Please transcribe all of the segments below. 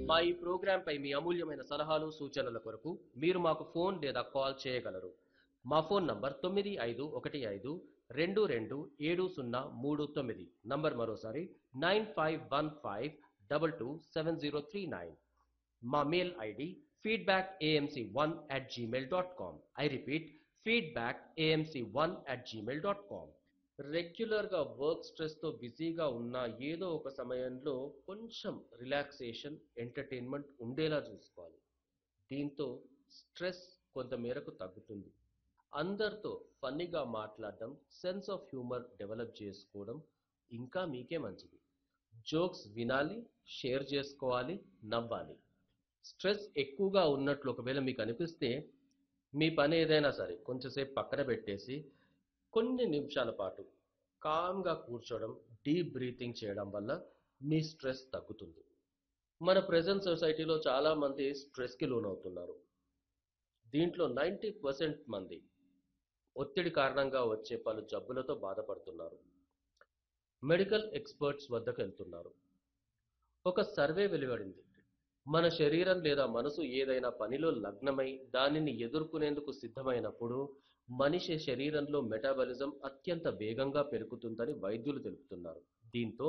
మా ఈ ప్రోగ్రాం పై మీ అమూల్యమైన సలహాలు సూచనల కొరకు మీరు మాకు ఫోన్ లేదా కాల్ చేయగలరు మా ఫోన్ నంబర్ తొమ్మిది ఐదు ఒకటి ఐదు రెండు రెండు ఏడు సున్నా మూడు తొమ్మిది నంబర్ మరోసారి nine five one five double two seven zero three nine మా mail ID feedback AMC one at Gmail dot com I repeat feedback AMC one at Gmail dot com రెగ్యులర్గా వర్క్ స్ట్రెస్తో బిజీగా ఉన్న ఏదో ఒక సమయంలో కొంచెం రిలాక్సేషన్ ఎంటర్టైన్మెంట్ ఉండేలా చూసుకోవాలి దీంతో స్ట్రెస్ కొంత మేరకు తగ్గుతుంది అందరితో ఫన్నీగా మాట్లాడడం సెన్స్ ఆఫ్ హ్యూమర్ డెవలప్ చేసుకోవడం ఇంకా మీకే మంచిది జోక్స్ వినాలి షేర్ చేసుకోవాలి నవ్వాలి స్ట్రెస్ ఎక్కువగా ఉన్నట్లు ఒకవేళ మీకు అనిపిస్తే మీ పని ఏదైనా సరే కొంచెంసేపు పక్కన పెట్టేసి కొన్ని నిమిషాల పాటు కామ్గా కూర్చోవడం డీప్ బ్రీతింగ్ చేయడం వల్ల మీ స్ట్రెస్ తగ్గుతుంది మన ప్రజెంట్ సొసైటీలో చాలామంది స్ట్రెస్కి లోనవుతున్నారు దీంట్లో నైంటీ పర్సెంట్ మంది ఒత్తిడి కారణంగా వచ్చే పలు జబ్బులతో బాధపడుతున్నారు మెడికల్ ఎక్స్పర్ట్స్ వద్దకు వెళ్తున్నారు ఒక సర్వే వెలువడింది మన శరీరం లేదా మనసు ఏదైనా పనిలో లగ్నమై దానిని ఎదుర్కొనేందుకు సిద్ధమైనప్పుడు మనిషి శరీరంలో మెటాబాలిజం అత్యంత వేగంగా పెరుగుతుందని వైద్యులు తెలుపుతున్నారు దీంతో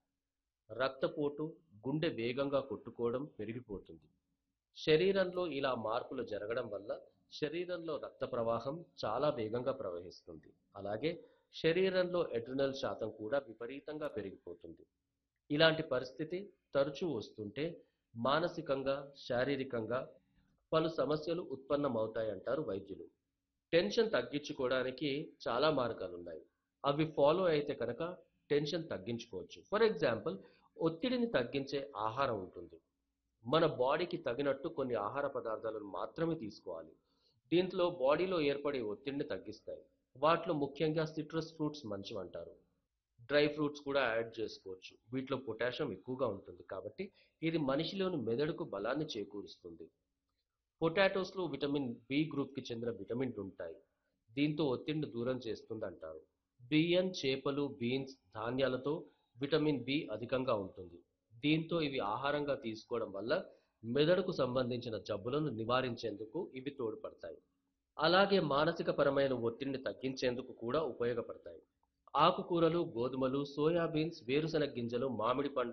రక్తపోటు గుండె వేగంగా కొట్టుకోవడం పెరిగిపోతుంది శరీరంలో ఇలా మార్పులు జరగడం వల్ల శరీరంలో రక్త ప్రవాహం చాలా వేగంగా ప్రవహిస్తుంది అలాగే శరీరంలో ఎడ్రినల్ శాతం కూడా విపరీతంగా పెరిగిపోతుంది ఇలాంటి పరిస్థితి తరచూ వస్తుంటే మానసికంగా శారీరకంగా పలు సమస్యలు ఉత్పన్నమవుతాయంటారు వైద్యులు టెన్షన్ తగ్గించుకోవడానికి చాలా మార్గాలు ఉన్నాయి అవి ఫాలో అయితే కనుక టెన్షన్ తగ్గించుకోవచ్చు ఫర్ ఎగ్జాంపుల్ ఒత్తిడిని తగ్గించే ఆహారం ఉంటుంది మన బాడీకి తగినట్టు కొన్ని ఆహార పదార్థాలను మాత్రమే తీసుకోవాలి దీంట్లో బాడీలో ఏర్పడే ఒత్తిడిని తగ్గిస్తాయి వాటిలో ముఖ్యంగా సిట్రస్ ఫ్రూట్స్ మంచివంటారు డ్రై ఫ్రూట్స్ కూడా యాడ్ చేసుకోవచ్చు వీటిలో పొటాషియం ఎక్కువగా ఉంటుంది కాబట్టి ఇది మనిషిలోని మెదడుకు బలాన్ని చేకూరుస్తుంది పొటాటోస్లో విటమిన్ బి గ్రూప్కి చెందిన విటమిన్ ఉంటాయి దీంతో ఒత్తిడిని దూరం చేస్తుంది అంటారు బియ్యం చేపలు బీన్స్ ధాన్యాలతో విటమిన్ బి అధికంగా ఉంటుంది దీంతో ఇవి ఆహారంగా తీసుకోవడం వల్ల మెదడుకు సంబంధించిన జబ్బులను నివారించేందుకు ఇవి తోడ్పడతాయి అలాగే మానసిక పరమైన ఒత్తిడిని తగ్గించేందుకు కూడా ఉపయోగపడతాయి ఆకుకూరలు గోధుమలు సోయాబీన్స్ వేరుశెనగ గింజలు మామిడి పండ్లు